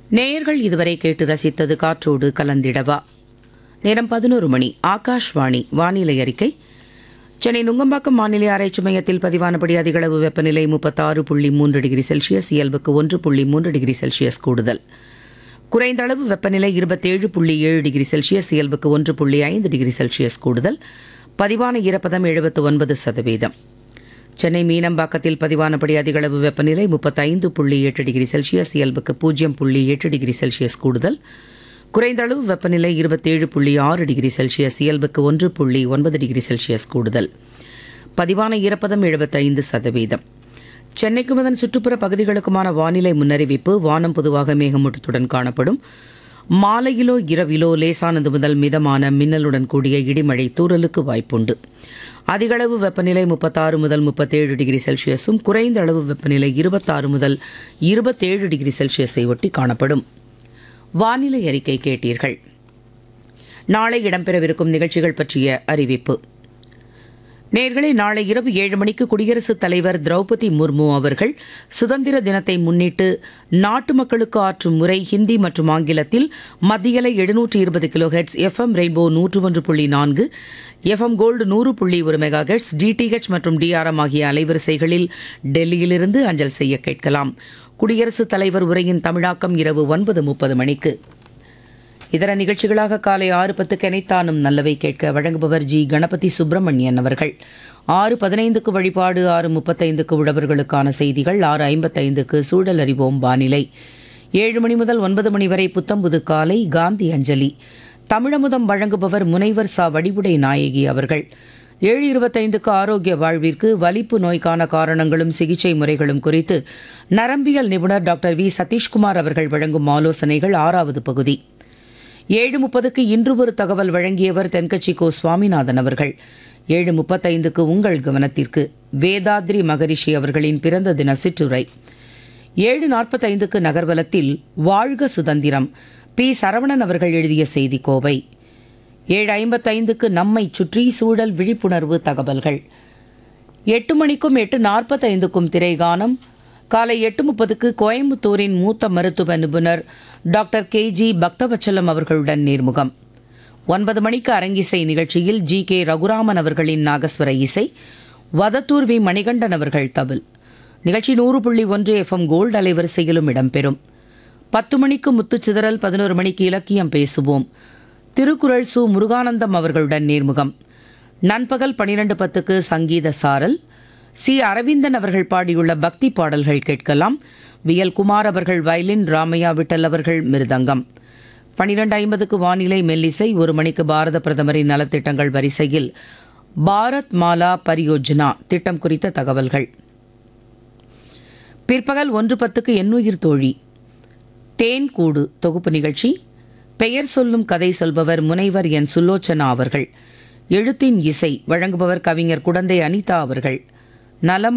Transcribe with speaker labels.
Speaker 1: நேயர்கள் இதுவரை கேட்டு ரசித்தது காற்றோடு கலந்திடவா நேரம் பதினோரு மணி ஆகாஷ்வாணி வானிலை அறிக்கை சென்னை நுங்கம்பாக்கம் வானிலை ஆராய்ச்சி மையத்தில் பதிவானபடி அதிகளவு வெப்பநிலை முப்பத்தாறு புள்ளி மூன்று டிகிரி செல்சியஸ் இயல்புக்கு ஒன்று புள்ளி மூன்று டிகிரி செல்சியஸ் கூடுதல் குறைந்த அளவு வெப்பநிலை இருபத்தேழு புள்ளி ஏழு டிகிரி செல்சியஸ் இயல்புக்கு ஒன்று புள்ளி ஐந்து டிகிரி செல்சியஸ் கூடுதல் பதிவான ஈரப்பதம் எழுபத்து ஒன்பது சதவீதம் சென்னை மீனம்பாக்கத்தில் பதிவானபடி அதிகளவு வெப்பநிலை முப்பத்தைந்து புள்ளி எட்டு டிகிரி செல்சியஸ் இயல்புக்கு பூஜ்ஜியம் புள்ளி எட்டு டிகிரி செல்சியஸ் கூடுதல் குறைந்த அளவு வெப்பநிலை இருபத்தேழு புள்ளி ஆறு டிகிரி செல்சியஸ் இயல்புக்கு ஒன்று புள்ளி ஒன்பது டிகிரி செல்சியஸ் கூடுதல் பதிவான ஈரப்பதம் எழுபத்தைந்து சதவீதம் சென்னைக்கும் அதன் சுற்றுப்புற பகுதிகளுக்குமான வானிலை முன்னறிவிப்பு வானம் பொதுவாக மேகமூட்டத்துடன் காணப்படும் மாலையிலோ இரவிலோ லேசானது முதல் மிதமான மின்னலுடன் கூடிய இடிமழை தூறலுக்கு வாய்ப்புண்டு அதிகளவு வெப்பநிலை முப்பத்தாறு முதல் முப்பத்தேழு டிகிரி செல்சியஸும் குறைந்த அளவு வெப்பநிலை இருபத்தாறு முதல் இருபத்தேழு டிகிரி செல்சியஸை ஒட்டி காணப்படும் வானிலை அறிக்கை கேட்டீர்கள் நாளை இடம்பெறவிருக்கும் நிகழ்ச்சிகள் பற்றிய அறிவிப்பு நேர்களே நாளை இரவு ஏழு மணிக்கு குடியரசுத் தலைவர் திரௌபதி முர்மு அவர்கள் சுதந்திர தினத்தை முன்னிட்டு நாட்டு மக்களுக்கு ஆற்றும் முறை ஹிந்தி மற்றும் ஆங்கிலத்தில் மத்தியலை எழுநூற்று இருபது கிலோ ஹெட்ஸ் எஃப்எம் ரெயின்போ நூற்று ஒன்று புள்ளி நான்கு எஃப்எம் கோல்டு நூறு புள்ளி ஒரு மெகா ஹெட்ஸ் டிடிஹெச் மற்றும் டிஆர்எம் ஆகிய அலைவரிசைகளில் டெல்லியிலிருந்து அஞ்சல் செய்ய கேட்கலாம் குடியரசுத் தலைவர் உரையின் தமிழாக்கம் இரவு ஒன்பது முப்பது மணிக்கு இதர நிகழ்ச்சிகளாக காலை ஆறு பத்துக்கு எனைத்தானும் நல்லவை கேட்க வழங்குபவர் ஜி கணபதி சுப்பிரமணியன் அவர்கள் ஆறு பதினைந்துக்கு வழிபாடு ஆறு முப்பத்தைந்துக்கு உழவர்களுக்கான செய்திகள் ஆறு ஐம்பத்தைந்துக்கு சூழல் அறிவோம் வானிலை ஏழு மணி முதல் ஒன்பது மணி வரை புத்தம்புது காலை காந்தி அஞ்சலி தமிழமுதம் வழங்குபவர் முனைவர் சா வடிவுடை நாயகி அவர்கள் ஏழு இருபத்தைந்துக்கு ஆரோக்கிய வாழ்விற்கு வலிப்பு நோய்க்கான காரணங்களும் சிகிச்சை முறைகளும் குறித்து நரம்பியல் நிபுணர் டாக்டர் வி சதீஷ்குமார் அவர்கள் வழங்கும் ஆலோசனைகள் ஆறாவது பகுதி ஏழு முப்பதுக்கு இன்று ஒரு தகவல் வழங்கியவர் தென்கட்சி கோ சுவாமிநாதன் அவர்கள் ஏழு முப்பத்தைந்துக்கு உங்கள் கவனத்திற்கு வேதாத்ரி மகரிஷி அவர்களின் பிறந்த தின சிற்றுரை ஏழு நாற்பத்தைந்துக்கு நகர்வலத்தில் வாழ்க சுதந்திரம் பி சரவணன் அவர்கள் எழுதிய செய்தி கோவை ஏழு ஐம்பத்தைந்துக்கு நம்மை சுற்றி சூழல் விழிப்புணர்வு தகவல்கள் எட்டு மணிக்கும் எட்டு நாற்பத்தைந்துக்கும் திரைகானம் காலை எட்டு முப்பதுக்கு கோயம்புத்தூரின் மூத்த மருத்துவ நிபுணர் டாக்டர் கே ஜி பக்தவச்சலம் அவர்களுடன் நேர்முகம் ஒன்பது மணிக்கு அரங்கிசை நிகழ்ச்சியில் ஜி கே ரகுராமன் அவர்களின் நாகஸ்வர இசை வதத்தூர் வி மணிகண்டன் அவர்கள் தபில் நிகழ்ச்சி நூறு புள்ளி ஒன்று எஃப்எம் கோல்டு அலைவரிசையிலும் இடம்பெறும் பத்து மணிக்கு முத்துச்சிதறல் பதினோரு மணிக்கு இலக்கியம் பேசுவோம் திருக்குறள் சு முருகானந்தம் அவர்களுடன் நேர்முகம் நண்பகல் பனிரெண்டு பத்துக்கு சங்கீத சாரல் சி அரவிந்தன் அவர்கள் பாடியுள்ள பக்தி பாடல்கள் கேட்கலாம் வியல் குமார் அவர்கள் வயலின் ராமையா விட்டல் அவர்கள் மிருதங்கம் பனிரெண்டு ஐம்பதுக்கு வானிலை மெல்லிசை ஒரு மணிக்கு பாரத பிரதமரின் நலத்திட்டங்கள் வரிசையில் பாரத் மாலா பரியோஜனா திட்டம் குறித்த தகவல்கள் பிற்பகல் ஒன்று பத்துக்கு எண்ணுயிர் தோழி தேன் கூடு தொகுப்பு நிகழ்ச்சி பெயர் சொல்லும் கதை சொல்பவர் முனைவர் என் சுலோச்சனா அவர்கள் எழுத்தின் இசை வழங்குபவர் கவிஞர் குடந்தை அனிதா அவர்கள் நலம்